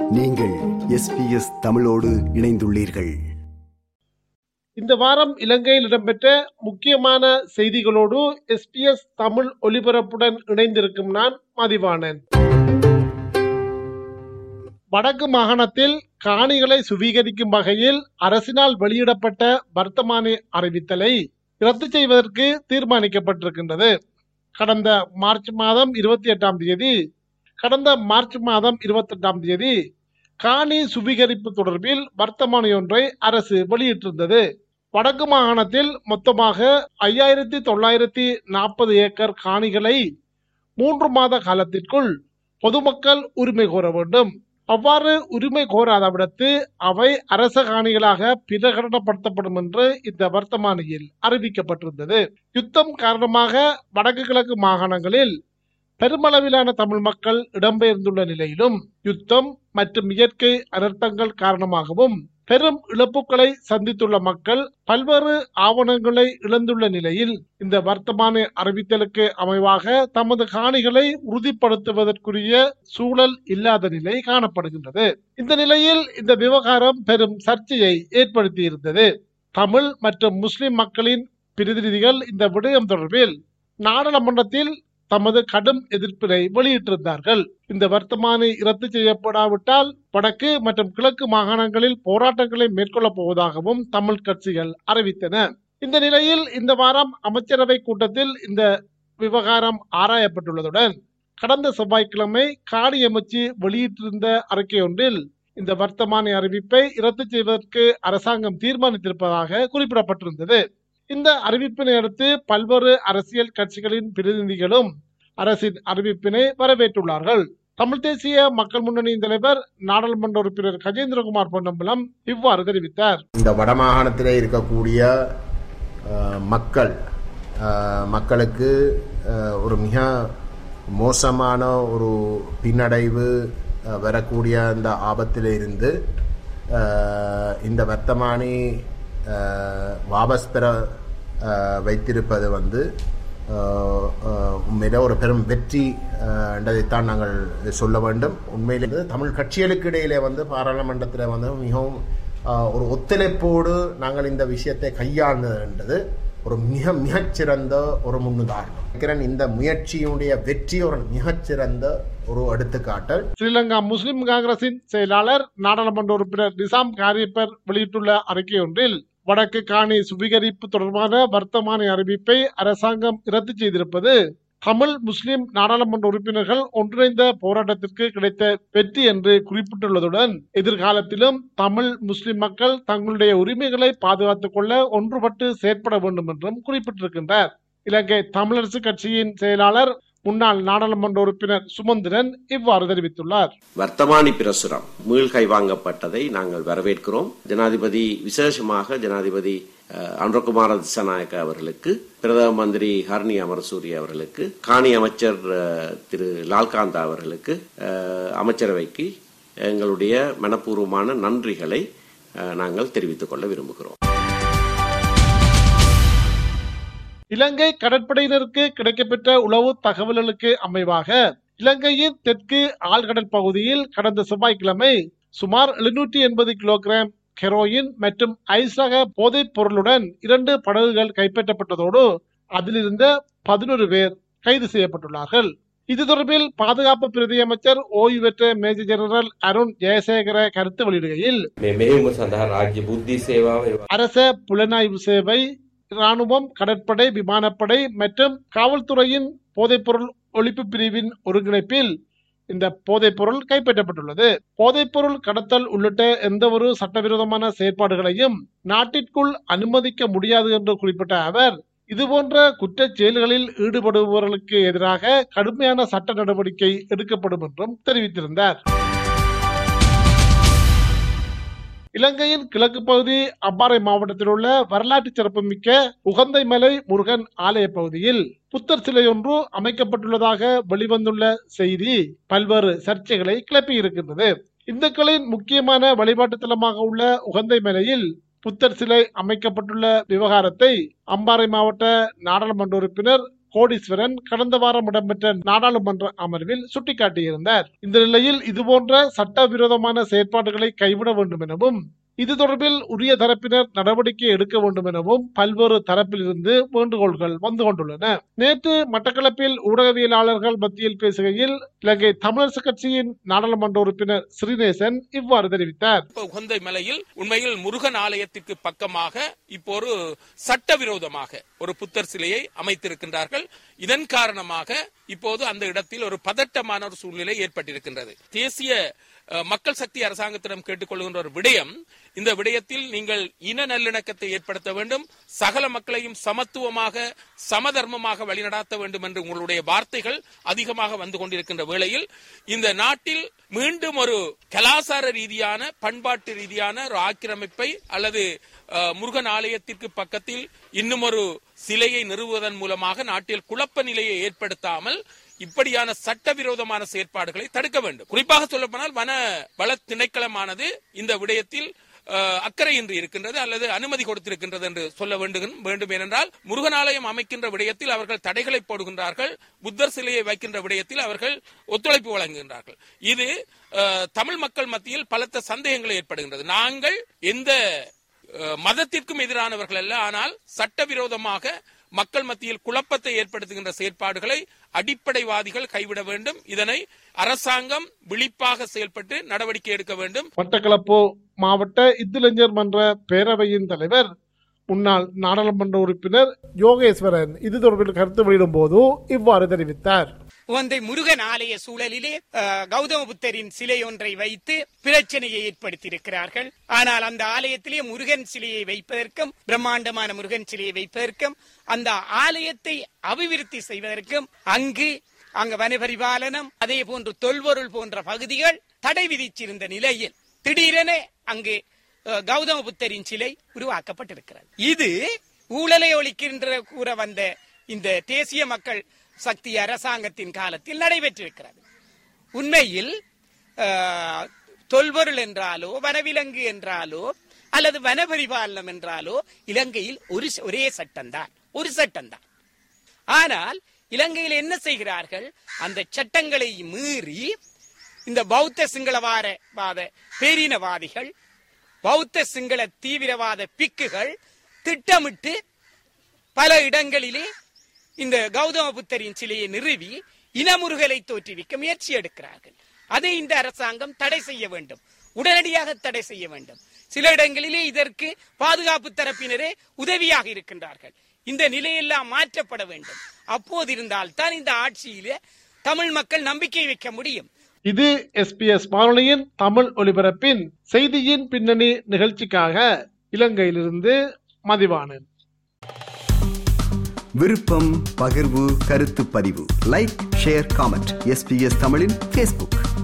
நீங்கள் எஸ்பிஎஸ் தமிழோடு இணைந்துள்ளீர்கள் இந்த வாரம் இலங்கையில் இடம்பெற்ற முக்கியமான செய்திகளோடு எஸ்பிஎஸ் தமிழ் ஒலிபரப்புடன் இணைந்திருக்கும் நான் மதிவாணன் வடக்கு மாகாணத்தில் காணிகளை சுவீகரிக்கும் வகையில் அரசினால் வெளியிடப்பட்ட வர்த்தமானி அறிவித்தலை ரத்து செய்வதற்கு தீர்மானிக்கப்பட்டிருக்கின்றது கடந்த மார்ச் மாதம் இருபத்தி எட்டாம் தேதி கடந்த மார்ச் மாதம் இருபத்தி எட்டாம் தேதி காணி சுவீகரிப்பு தொடர்பில் வர்த்தமானி ஒன்றை அரசு வெளியிட்டிருந்தது வடக்கு மாகாணத்தில் மொத்தமாக ஐயாயிரத்தி தொள்ளாயிரத்தி நாற்பது ஏக்கர் காணிகளை மூன்று மாத காலத்திற்குள் பொதுமக்கள் உரிமை கோர வேண்டும் அவ்வாறு உரிமை கோராதவிடத்து அவை அரச காணிகளாக பிரகடனப்படுத்தப்படும் என்று இந்த வர்த்தமானியில் அறிவிக்கப்பட்டிருந்தது யுத்தம் காரணமாக வடக்கு கிழக்கு மாகாணங்களில் பெருமளவிலான தமிழ் மக்கள் இடம்பெயர்ந்துள்ள நிலையிலும் யுத்தம் மற்றும் இயற்கை அனர்த்தங்கள் காரணமாகவும் பெரும் இழப்புகளை சந்தித்துள்ள மக்கள் பல்வேறு ஆவணங்களை இழந்துள்ள நிலையில் இந்த வர்த்தமான அறிவித்தலுக்கு அமைவாக தமது காணிகளை உறுதிப்படுத்துவதற்குரிய சூழல் இல்லாத நிலை காணப்படுகின்றது இந்த நிலையில் இந்த விவகாரம் பெரும் சர்ச்சையை ஏற்படுத்தியிருந்தது தமிழ் மற்றும் முஸ்லிம் மக்களின் பிரதிநிதிகள் இந்த விடயம் தொடர்பில் நாடாளுமன்றத்தில் தமது கடும் எதிர்ப்பினை வெளியிட்டிருந்தார்கள் இந்த வர்த்தமானி ரத்து செய்யப்படாவிட்டால் வடக்கு மற்றும் கிழக்கு மாகாணங்களில் போராட்டங்களை மேற்கொள்ளப் போவதாகவும் தமிழ் கட்சிகள் அறிவித்தன இந்த நிலையில் இந்த வாரம் அமைச்சரவை கூட்டத்தில் இந்த விவகாரம் ஆராயப்பட்டுள்ளதுடன் கடந்த செவ்வாய்க்கிழமை காணி அமைச்சு வெளியிட்டிருந்த அறிக்கை ஒன்றில் இந்த வர்த்தமானி அறிவிப்பை ரத்து செய்வதற்கு அரசாங்கம் தீர்மானித்திருப்பதாக குறிப்பிடப்பட்டிருந்தது இந்த அறிவிப்பினை அடுத்து பல்வேறு அரசியல் கட்சிகளின் பிரதிநிதிகளும் அரசின் அறிவிப்பினை வரவேற்றுள்ளார்கள் தமிழ் தேசிய மக்கள் முன்னணியின் தலைவர் நாடாளுமன்ற உறுப்பினர் கஜேந்திரகுமார் பொன்னம்பலம் இவ்வாறு தெரிவித்தார் இந்த வடமாகாணத்திலே இருக்கக்கூடிய அஹ், மக்கள் அஹ், மக்களுக்கு அஹ், ஒரு மிக மோசமான ஒரு பின்னடைவு அஹ், வரக்கூடிய இந்த ஆபத்திலே இருந்து அஹ், இந்த வர்த்தமானி அஹ், வாபஸ் பெற அஹ், வைத்திருப்பது வந்து அஹ், அஹ், உண்மையில ஒரு பெரும் வெற்றி அஹ், என்றதைத்தான் நாங்கள் சொல்ல வேண்டும் உண்மையிலே வந்து தமிழ் கட்சிகளுக்கு இடையிலே வந்து பாராளுமன்றத்தில் வந்து மிகவும் அஹ், ஒரு ஒத்துழைப்போடு நாங்கள் இந்த விஷயத்தை கையாண்டது ஒரு மிக மிகச்சிறந்த ஒரு முன்னுதாரணம் நினைக்கிறேன் இந்த முயற்சியினுடைய வெற்றி ஒரு மிகச்சிறந்த ஒரு எடுத்துக்காட்டல் ஸ்ரீலங்கா முஸ்லிம் காங்கிரசின் செயலாளர் நாடாளுமன்ற உறுப்பினர் நிசாம் காரியப்பர் வெளியிட்டுள்ள அறிக்கை ஒன்றில் வடக்கு காணி சுவீகரிப்பு தொடர்பான வர்த்தமானி அறிவிப்பை அரசாங்கம் ரத்து செய்திருப்பது தமிழ் முஸ்லிம் நாடாளுமன்ற உறுப்பினர்கள் ஒன்றிணைந்த போராட்டத்திற்கு கிடைத்த வெற்றி என்று குறிப்பிட்டுள்ளதுடன் எதிர்காலத்திலும் தமிழ் முஸ்லிம் மக்கள் தங்களுடைய உரிமைகளை பாதுகாத்துக் கொள்ள ஒன்றுபட்டு செயற்பட வேண்டும் என்றும் குறிப்பிட்டிருக்கின்றார் இலங்கை தமிழரசு கட்சியின் செயலாளர் முன்னாள் நாடாளுமன்ற உறுப்பினர் சுமந்திரன் இவ்வாறு தெரிவித்துள்ளார் வர்த்தமானி பிரசுரம் மீள்கை வாங்கப்பட்டதை நாங்கள் வரவேற்கிறோம் ஜனாதிபதி விசேஷமாக ஜனாதிபதி அஹ், அனுரகுமார திசநாயக்க அவர்களுக்கு பிரதம மந்திரி ஹரணி அமரசூரி அவர்களுக்கு காணி அமைச்சர் அஹ், திரு லால்காந்தா அவர்களுக்கு அஹ், அமைச்சரவைக்கு எங்களுடைய மனப்பூர்வமான நன்றிகளை அஹ், நாங்கள் தெரிவித்துக் கொள்ள விரும்புகிறோம் இலங்கை கடற்படையினருக்கு கிடைக்கப்பெற்ற உளவு தகவல்களுக்கு அமைவாக இலங்கையின் தெற்கு ஆழ்கடல் பகுதியில் கடந்த செவ்வாய்க்கிழமை சுமார் எழுநூற்றி எண்பது கிலோகிராம் ஹெரோயின் மற்றும் ஐஸ் ரக போதைப் பொருளுடன் இரண்டு படகுகள் கைப்பற்றப்பட்டதோடு அதிலிருந்த பதினொரு பேர் கைது செய்யப்பட்டுள்ளார்கள் இது தொடர்பில் பாதுகாப்பு பிரதி அமைச்சர் ஓய்வு பெற்ற மேஜர் ஜெனரல் அருண் ஜெயசேகர கருத்து வெளியிடுகையில் මේ මෙහෙම සඳහා රාජ්‍ය බුද්ධි සේවාව ඒවා அரச புலனாய்வு சேவை ராணுவம் கடற்படை விமானப்படை மற்றும் காவல்துறையின் போதைப்பொருள் ஒழிப்பு பிரிவின் ஒருங்கிணைப்பில் இந்த போதைப்பொருள் கைப்பற்றப்பட்டுள்ளது போதைப்பொருள் கடத்தல் உள்ளிட்ட எந்த ஒரு சட்டவிரோதமான செயற்பாடுகளையும் நாட்டிற்குள் அனுமதிக்க முடியாது என்று குறிப்பிட்ட அவர் இதுபோன்ற குற்றச் செயல்களில் ஈடுபடுபவர்களுக்கு எதிராக கடுமையான சட்ட நடவடிக்கை எடுக்கப்படும் என்றும் தெரிவித்திருந்தார் இலங்கையின் கிழக்கு பகுதி அம்பாறை மாவட்டத்தில் உள்ள வரலாற்று சிறப்புமிக்க உகந்தை மலை முருகன் ஆலய பகுதியில் புத்தர் சிலை ஒன்று அமைக்கப்பட்டுள்ளதாக வெளிவந்துள்ள செய்தி பல்வேறு சர்ச்சைகளை கிளப்பியிருக்கின்றது இந்துக்களின் முக்கியமான வழிபாட்டு தலமாக உள்ள உகந்தை மலையில் புத்தர் சிலை அமைக்கப்பட்டுள்ள விவகாரத்தை அம்பாறை மாவட்ட நாடாளுமன்ற உறுப்பினர் கோடீஸ்வரன் கடந்த வாரம் இடம்பெற்ற நாடாளுமன்ற அமர்வில் சுட்டிக்காட்டியிருந்தார் இந்த நிலையில் இதுபோன்ற சட்டவிரோதமான செயற்பாடுகளை கைவிட வேண்டும் எனவும் இது தொடர்பில் உரிய தரப்பினர் நடவடிக்கை எடுக்க வேண்டும் எனவும் பல்வேறு தரப்பிலிருந்து வேண்டுகோள்கள் வந்து கொண்டுள்ளன நேற்று மட்டக்களப்பில் ஊடகவியலாளர்கள் மத்தியில் பேசுகையில் இலங்கை தமிழரசு கட்சியின் நாடாளுமன்ற உறுப்பினர் ஸ்ரீநேசன் இவ்வாறு தெரிவித்தார் இப்ப உகந்தை மலையில் உண்மையில் முருகன் ஆலயத்திற்கு பக்கமாக இப்போ ஒரு சட்டவிரோதமாக ஒரு புத்தர் சிலையை அமைத்திருக்கின்றார்கள் இதன் காரணமாக இப்போது அந்த இடத்தில் ஒரு பதட்டமான ஒரு சூழ்நிலை ஏற்பட்டிருக்கின்றது தேசிய அஹ், மக்கள் சக்தி அரசாங்கத்திடம் கேட்டுக்கொள்கின்ற ஒரு விடயம் இந்த விடயத்தில் நீங்கள் இன நல்லிணக்கத்தை ஏற்படுத்த வேண்டும் சகல மக்களையும் சமத்துவமாக சமதர்மமாக வழிநடாத்த வேண்டும் என்று உங்களுடைய வார்த்தைகள் அதிகமாக வந்து கொண்டிருக்கின்ற வேளையில் இந்த நாட்டில் மீண்டும் ஒரு கலாசார ரீதியான பண்பாட்டு ரீதியான ஒரு ஆக்கிரமிப்பை அல்லது அஹ், முருகன் ஆலயத்திற்கு பக்கத்தில் இன்னும் ஒரு சிலையை நிறுவுவதன் மூலமாக நாட்டில் குழப்ப நிலையை ஏற்படுத்தாமல் இப்படியான சட்டவிரோதமான செயற்பாடுகளை தடுக்க வேண்டும் குறிப்பாக சொல்லப்போனால் வன வள திணைக்களமானது இந்த விடயத்தில் அஹ், அக்கறையின்றி இருக்கின்றது அல்லது அனுமதி கொடுத்திருக்கின்றது என்று சொல்ல வேண்டும் வேண்டும் ஏனென்றால் முருகன் ஆலயம் அமைக்கின்ற விடயத்தில் அவர்கள் தடைகளை போடுகின்றார்கள் புத்தர் சிலையை வைக்கின்ற விடயத்தில் அவர்கள் ஒத்துழைப்பு வழங்குகின்றார்கள் இது அஹ், தமிழ் மக்கள் மத்தியில் பலத்த சந்தேகங்களை ஏற்படுகின்றது நாங்கள் எந்த அஹ், மதத்திற்கும் எதிரானவர்கள் அல்ல ஆனால் சட்டவிரோதமாக மக்கள் மத்தியில் குழப்பத்தை ஏற்படுத்துகின்ற செயற்பாடுகளை அடிப்படைவாதிகள் கைவிட வேண்டும் இதனை அரசாங்கம் விழிப்பாக செயல்பட்டு நடவடிக்கை எடுக்க வேண்டும் மட்டக்களப்பு மாவட்ட இத்துலஞ்சர் மன்ற பேரவையின் தலைவர் முன்னாள் நாடாளுமன்ற உறுப்பினர் யோகேஸ்வரன் இது தொடர்பில் கருத்து வெளியிடும் போது இவ்வாறு தெரிவித்தார் உந்தை முருகன் ஆலய சூழலிலே அஹ், கௌதம புத்தரின் சிலை ஒன்றை வைத்து பிரச்சனையை ஏற்படுத்தியிருக்கிறார்கள் ஆனால் அந்த ஆலயத்திலே முருகன் சிலையை வைப்பதற்கும் பிரம்மாண்டமான முருகன் சிலையை வைப்பதற்கும் அந்த ஆலயத்தை அபிவிருத்தி செய்வதற்கும் அங்கு அங்கு வனபரிபாலனம் அதே போன்று தொல்பொருள் போன்ற பகுதிகள் தடை விதிச்சிருந்த நிலையில் திடீரென அங்கு அஹ், கௌதம புத்தரின் சிலை உருவாக்கப்பட்டிருக்கிறது இது ஊழலை ஒழிக்கின்ற கூற வந்த இந்த தேசிய மக்கள் சக்தி அரசாங்கத்தின் காலத்தில் நடைபெற்றிருக்கிறது உண்மையில் அஹ், தொல்பொருள் என்றாலோ வனவிலங்கு என்றாலோ அல்லது வனபரிபாலனம் என்றாலோ இலங்கையில் ஒரு ச- ஒரே சட்டம்தான் ஒரு சட்டம்தான் ஆனால் இலங்கையில் என்ன செய்கிறார்கள் அந்த சட்டங்களை மீறி இந்த பௌத்த சிங்களவார வாத பேரினவாதிகள் பௌத்த சிங்கள தீவிரவாத பிக்குகள் திட்டமிட்டு பல இடங்களிலே இந்த கௌதம புத்தரின் சிலையை நிறுவி இனமுறுகலை தோற்றுவிக்க முயற்சி எடுக்கிறார்கள் அதை இந்த அரசாங்கம் தடை செய்ய வேண்டும் உடனடியாக தடை செய்ய வேண்டும் சில இடங்களிலே இதற்கு பாதுகாப்பு தரப்பினரே உதவியாக இருக்கின்றார்கள் இந்த நிலையெல்லாம் மாற்றப்பட வேண்டும் அப்போது இருந்தால்தான் இந்த ஆட்சியிலே தமிழ் மக்கள் நம்பிக்கை வைக்க முடியும் இது எஸ்பிஎஸ் வானொலியின் தமிழ் ஒலிபரப்பின் செய்தியின் பின்னணி நிகழ்ச்சிக்காக இலங்கையிலிருந்து மதிவானன் விருப்பம் பகிர்வு கருத்து பதிவு லைக் ஷேர் காமெண்ட் எஸ்பிஎஸ் தமிழின் ஃபேஸ்புக்